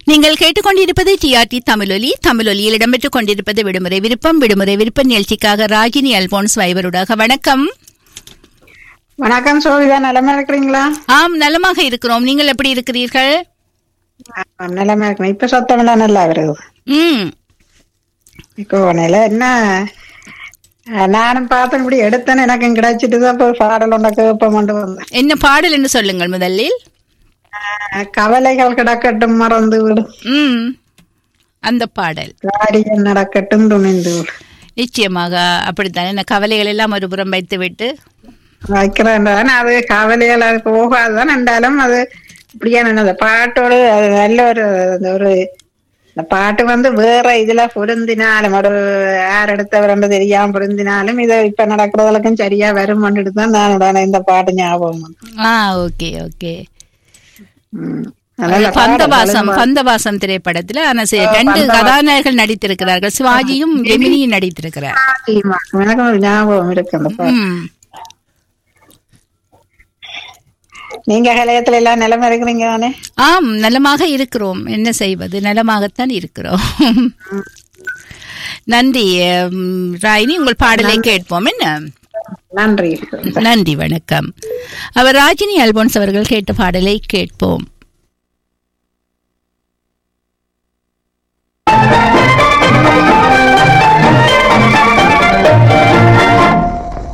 நீங்கள் கேட்டுக்கொண்டிருப்பது டிஆர்டி தமிழொலி தமிழொலியில் இடம்பெற்றுக் கொண்டிருப்பது விடுமுறை விருப்பம் விடுமுறை விருப்ப நிகழ்ச்சிக்காக ராகினி அல்போன்ஸ் வைபருடாக வணக்கம் வணக்கம் சோவிதா நலமா இருக்கிறீங்களா ஆம் நலமாக இருக்கிறோம் நீங்கள் எப்படி இருக்கிறீர்கள் ஆ, நலமா இருக்கிறேன் இப்ப சத்தமெல்லாம் நல்லா வருது ம் கோவனையில என்ன ஆ, நானும் பார்த்தேன் இப்படி எடுத்தேன் எனக்கும் கிடைச்சிட்டு தான் இப்போ பாடல் ஒன்றை கேட்போம் கொண்டு வந்தேன் என்ன பாடல் என்று சொல்லுங்கள் முதலில் ஆ, கவலைகள் கிடக்கட்டும் மறந்து விடும் ம் அந்த பாடல் காரியம் நடக்கட்டும் துணிந்து விடும் நிச்சயமாக அப்படித்தான் என்ன கவலைகள் எல்லாம் ஒரு புறம் வைத்துவிட்டு வைக்கிறேன் தானே அது கவலைகள் அது போகாதுதான் என்றாலும் அது இப்படியா அந்த பாட்டோடு அது நல்ல ஒரு அந்த ஒரு இந்த பாட்டு வந்து வேற இதுல பொருந்தினாலும் ஒரு யார் எடுத்தவர் தெரியாம பொருந்தினாலும் இதை இப்ப நடக்கிறதுலக்கும் சரியா வரும் தான் நான் உடனே இந்த பாட்டு ஞாபகம் வந்தது. ஆ ஓகே ஓகே ம். நல்ல பாடல். பந்தவாசம் பந்தவாசம் திரைப்படத்துல ஆனா சரி, ரெண்டு கதாநாயகர்கள் நடித்திருக்கிறார்கள் சிவாஜியும் ஜெமினியும் நடித்திருக்கிறார் ஆமா. எனக்கு ஒரு ஞாபகம் இருக்கு அந்த பாட்டு ம் நீங்க கலையத்துல எல்லாம் நிலைமை இருக்கிறீங்க தானே ஆம் நலமாக இருக்கிறோம் என்ன செய்வது நலமாகத்தான் இருக்கிறோம் நன்றி ம், ராயினி உங்கள் பாடலை கேட்போம் என்ன நன்றி நன்றி வணக்கம் அவர் ராஜினி அல்போன்ஸ் அவர்கள் கேட்ட பாடலை கேட்போம்